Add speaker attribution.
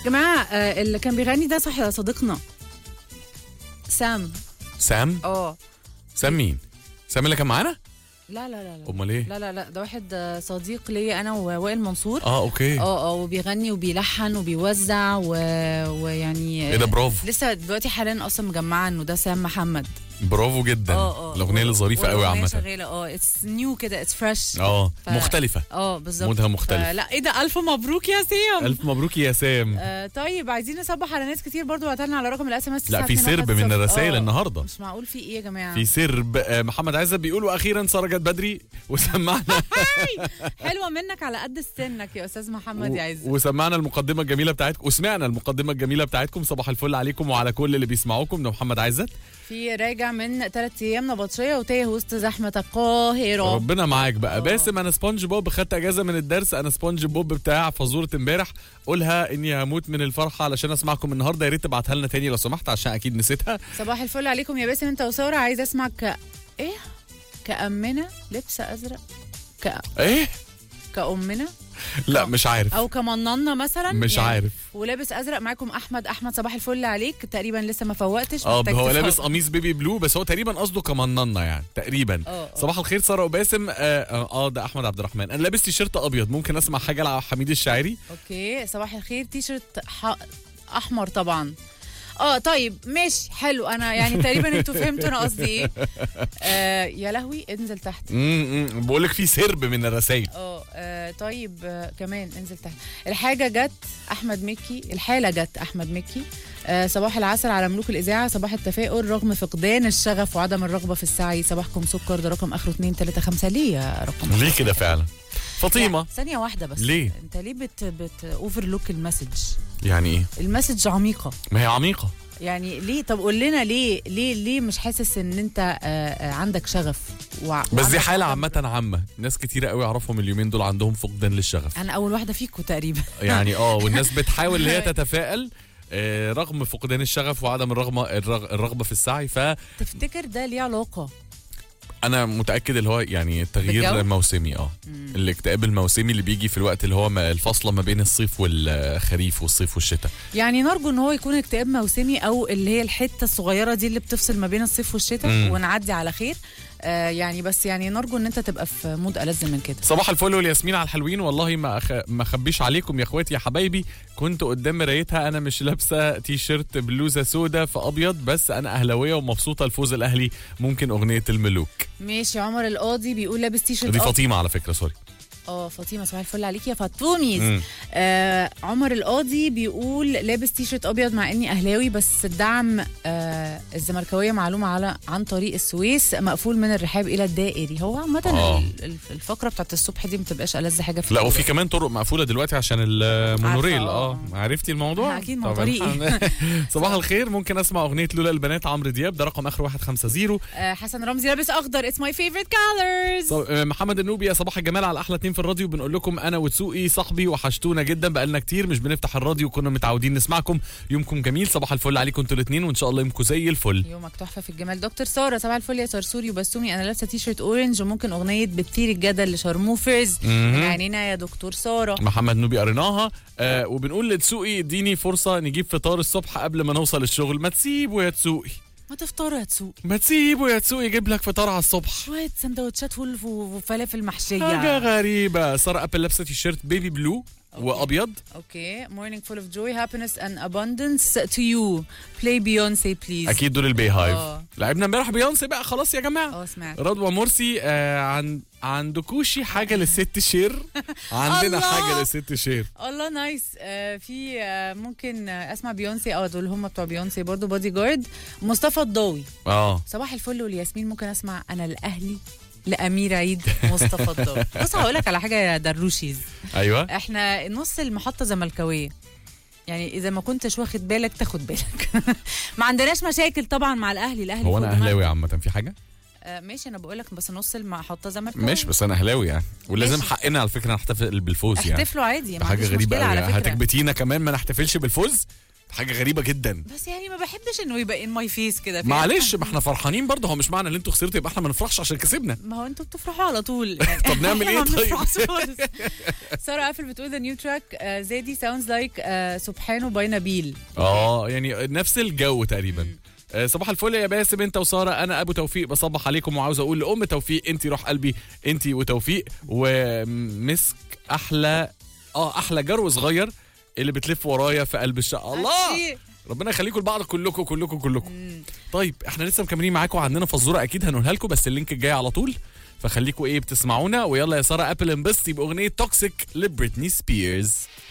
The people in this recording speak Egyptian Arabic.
Speaker 1: جماعه آه، اللي كان بيغني ده صح صديقنا سام
Speaker 2: سام
Speaker 1: اه
Speaker 2: سام مين سام اللي كان معانا
Speaker 1: لا لا لا لا
Speaker 2: امال ايه
Speaker 1: لا لا لا ده واحد آه، صديق ليا انا ووائل منصور
Speaker 2: اه اوكي
Speaker 1: اه اه وبيغني وبيلحن وبيوزع و... ويعني
Speaker 2: ايه ده برافو
Speaker 1: لسه دلوقتي حاليا اصلا مجمعه انه ده سام محمد
Speaker 2: برافو جدا
Speaker 1: اه اه
Speaker 2: الاغنيه اللي ظريفه قوي
Speaker 1: والأغنية
Speaker 2: عامه
Speaker 1: شغاله اه اتس نيو كده اتس فريش
Speaker 2: اه
Speaker 1: ف-
Speaker 2: مختلفه
Speaker 1: اه بالظبط
Speaker 2: مودها مختلف.
Speaker 1: لا ايه ده الف مبروك يا سيام
Speaker 2: الف مبروك يا سام
Speaker 1: آه طيب عايزين نصبح على ناس كتير برضو بعتلنا على رقم الاس ام اس
Speaker 2: لا في سرب من الرسائل النهارده
Speaker 1: مش معقول في ايه يا جماعه
Speaker 2: في سرب آه، محمد عزت بيقول واخيرا ساره جت بدري وسمعنا
Speaker 1: حلوه منك على قد سنك يا استاذ محمد يا عز
Speaker 2: وسمعنا المقدمه الجميله بتاعتكم وسمعنا المقدمه الجميله بتاعتكم صباح الفل عليكم وعلى كل اللي بيسمعوكم ده محمد عزت
Speaker 1: في راجع من ثلاث ايام نبطشيه وتايه وسط زحمه القاهره
Speaker 2: ربنا معاك بقى
Speaker 1: آه.
Speaker 2: باسم انا سبونج بوب خدت اجازه من الدرس انا سبونج بوب بتاع فزوره امبارح قولها اني هموت من الفرحه علشان اسمعكم النهارده يا ريت تبعتها لنا تاني لو سمحت عشان اكيد نسيتها
Speaker 1: صباح الفل عليكم يا باسم انت وساره عايزه اسمع ك ايه كأمنا لبس ازرق ك...
Speaker 2: ايه
Speaker 1: كأمنا
Speaker 2: لا مش عارف
Speaker 1: او كمننا مثلا
Speaker 2: مش
Speaker 1: يعني
Speaker 2: عارف
Speaker 1: ولابس ازرق معاكم احمد احمد صباح الفل عليك تقريبا لسه ما فوقتش
Speaker 2: اه
Speaker 1: محتاج
Speaker 2: هو
Speaker 1: تفوق.
Speaker 2: لابس قميص بيبي بلو بس هو تقريبا قصده كمننا يعني تقريبا
Speaker 1: اه آه.
Speaker 2: صباح الخير ساره وباسم اه, آه, اه ده احمد عبد الرحمن انا لابس تيشيرت ابيض ممكن اسمع حاجه لعبد الحميد الشاعري
Speaker 1: اوكي صباح الخير تي شيرت ح... احمر طبعا اه طيب ماشي حلو انا يعني تقريبا انتوا فهمتوا انا قصدي ايه آه يا لهوي انزل تحت
Speaker 2: امم بقول لك في سرب من الرسائل
Speaker 1: اه آه، طيب آه كمان انزل تحت الحاجه جت احمد مكي الحاله جت احمد مكي آه صباح العسل على ملوك الاذاعه صباح التفاؤل رغم فقدان الشغف وعدم الرغبه في السعي صباحكم سكر ده رقم اخره 2 3 5 ليه يا رقم
Speaker 2: ليه كده فعلا فاطمه
Speaker 1: لا، ثانيه واحده بس
Speaker 2: ليه؟
Speaker 1: انت ليه بت بت اوفرلوك المسج
Speaker 2: يعني ايه
Speaker 1: المسج عميقه
Speaker 2: ما هي عميقه
Speaker 1: يعني ليه طب قول لنا ليه ليه ليه مش حاسس ان انت آه آه عندك شغف وع...
Speaker 2: بس دي
Speaker 1: وعندك
Speaker 2: حاله
Speaker 1: عدم-
Speaker 2: عامه عامه ناس كتيره قوي اعرفهم اليومين دول عندهم فقدان للشغف
Speaker 1: انا اول واحده فيكم تقريبا
Speaker 2: يعني اه والناس بتحاول ان هي تتفائل آه، رغم فقدان الشغف وعدم الرغبه الرغ- الرغبه في السعي فانا
Speaker 1: تفتكر ده ليه علاقه
Speaker 2: متاكد اللي هو يعني التغيير
Speaker 1: بالجو؟
Speaker 2: الموسمي اه الاكتئاب الموسمي اللي بيجي في الوقت اللي هو ما- الفاصله ما بين الصيف والخريف والصيف والشتاء
Speaker 1: يعني نرجو ان هو يكون اكتئاب موسمي او اللي هي الحته الصغيره دي اللي بتفصل ما بين الصيف والشتاء
Speaker 2: مم.
Speaker 1: ونعدي على خير آه يعني بس يعني نرجو ان انت تبقى في مود ألذ من كده
Speaker 2: صباح الفل والياسمين على الحلوين والله ما أخ... ما اخبيش عليكم يا اخواتي يا حبايبي كنت قدام مرايتها انا مش لابسه تي شيرت بلوزه سودا في ابيض بس انا اهلاويه ومبسوطه الفوز الاهلي ممكن اغنيه الملوك
Speaker 1: ماشي عمر القاضي بيقول لابس تي شيرت
Speaker 2: دي
Speaker 1: أب-
Speaker 2: فاطمه على فكره سوري
Speaker 1: اه فاطمه صباح الفل عليكي يا فاطوميز
Speaker 2: مم.
Speaker 1: آه عمر القاضي بيقول لابس تي شيرت ابيض مع اني اهلاوي بس الدعم آه الزملكاويه معلومه على عن طريق السويس مقفول من الرحاب الى الدائري هو عامه
Speaker 2: آه.
Speaker 1: ال- ال- الفقره بتاعت الصبح دي ما بتبقاش ألذ حاجه في
Speaker 2: لا
Speaker 1: اليوم.
Speaker 2: وفي كمان طرق مقفوله دلوقتي عشان المونوريل
Speaker 1: عارفة،
Speaker 2: اه
Speaker 1: آه.
Speaker 2: عرفتي الموضوع
Speaker 1: آه، أكيد، ما هو
Speaker 2: طبعاً.
Speaker 1: طريقي.
Speaker 2: صباح الخير ممكن اسمع اغنيه لولا البنات عمرو دياب ده رقم اخر 150
Speaker 1: آه حسن رمزي لابس اخضر اتس ماي فيفورت كولرز
Speaker 2: صب- آه، محمد النوبي يا صباح الجمال على احلى اتنين في الراديو بنقول لكم انا وتسوقي صاحبي وحشتونا جدا بقالنا كتير مش بنفتح الراديو كنا متعودين نسمعكم يومكم جميل صباح الفل عليكم انتوا الاثنين وان شاء الله يومكم زي الفل
Speaker 1: يومك تحفه في الجمال دكتور ساره صباح الفل يا صرصوري وبسومي انا لابسه تي شيرت اورنج وممكن اغنيه بتثير الجدل لشرموفرز من
Speaker 2: مهم.
Speaker 1: عينينا يا دكتور ساره
Speaker 2: محمد نوبي قريناها آه وبنقول لتسوقي اديني فرصه نجيب فطار الصبح قبل ما نوصل الشغل ما تسيبه يا تسوقي
Speaker 1: ما تفطروا يا تسوق
Speaker 2: ما تسيبه يا تسوقي يجيب لك فطار على الصبح
Speaker 1: شويه سندوتشات فول وفلافل محشيه
Speaker 2: حاجه غريبه ساره ابل لابسه تيشيرت بيبي بلو وابيض
Speaker 1: اوكي morning full of joy happiness and abundance to you play Beyonce please
Speaker 2: اكيد دول البي هايف
Speaker 1: آه.
Speaker 2: لعبنا امبارح بيونسي بقى خلاص يا جماعه
Speaker 1: اه سمعت
Speaker 2: رضوى مرسي آه عن عندكوشي حاجه للست شير عندنا
Speaker 1: الله.
Speaker 2: حاجه للست شير
Speaker 1: الله نايس آه في آه ممكن آه اسمع بيونسي اه دول هم بتوع بيونسي برضو بودي جارد مصطفى الضوي
Speaker 2: اه
Speaker 1: صباح الفل والياسمين ممكن اسمع انا الاهلي لامير عيد مصطفى الضوي بص هقول لك على حاجه يا دروشيز
Speaker 2: ايوه
Speaker 1: احنا نص المحطه زملكاويه يعني اذا ما كنتش واخد بالك تاخد بالك ما عندناش مشاكل طبعا مع الاهلي الاهلي
Speaker 2: هو
Speaker 1: فوق
Speaker 2: انا
Speaker 1: دماغنا.
Speaker 2: اهلاوي عامه في حاجه
Speaker 1: آه ماشي انا بقول لك بس نص المحطه زملكاويه
Speaker 2: ماشي بس انا اهلاوي يعني ولازم
Speaker 1: ماشي.
Speaker 2: حقنا على فكره نحتفل بالفوز يعني
Speaker 1: احتفلوا عادي
Speaker 2: ده
Speaker 1: ما
Speaker 2: حاجه
Speaker 1: عنديش
Speaker 2: غريبه
Speaker 1: مشكله
Speaker 2: قوي
Speaker 1: على
Speaker 2: يعني
Speaker 1: فكره
Speaker 2: هتكبتينا كمان ما نحتفلش بالفوز حاجه غريبه جدا
Speaker 1: بس يعني ما بحبش انه يبقى ان ماي فيس كده فاهم؟
Speaker 2: معلش ما احنا فرحانين برضه هو مش معنى ان انتوا خسرتوا يبقى احنا ما نفرحش عشان كسبنا
Speaker 1: ما هو انتوا بتفرحوا على طول يعني
Speaker 2: طب نعمل
Speaker 1: إحنا
Speaker 2: إيه
Speaker 1: ما
Speaker 2: طيب؟
Speaker 1: بنفرحش خالص. ساره قافل بتقول ذا نيو تراك زادي ساوندز لايك سبحانه باي نبيل
Speaker 2: اه يعني نفس الجو تقريبا آه، صباح الفل يا باسم انت وساره انا ابو توفيق بصبح عليكم وعاوز اقول لام توفيق انت روح قلبي انت وتوفيق ومسك احلى اه احلى جرو صغير اللي بتلف ورايا في قلب الشقه الله
Speaker 1: أكيد.
Speaker 2: ربنا يخليكم لبعض كلكم كلكم كلكم طيب احنا لسه مكملين معاكم عندنا فزوره اكيد هنقولها لكم بس اللينك الجاي على طول فخليكم ايه بتسمعونا ويلا يا ساره ابل انبسطي باغنيه توكسيك لبريتني سبيرز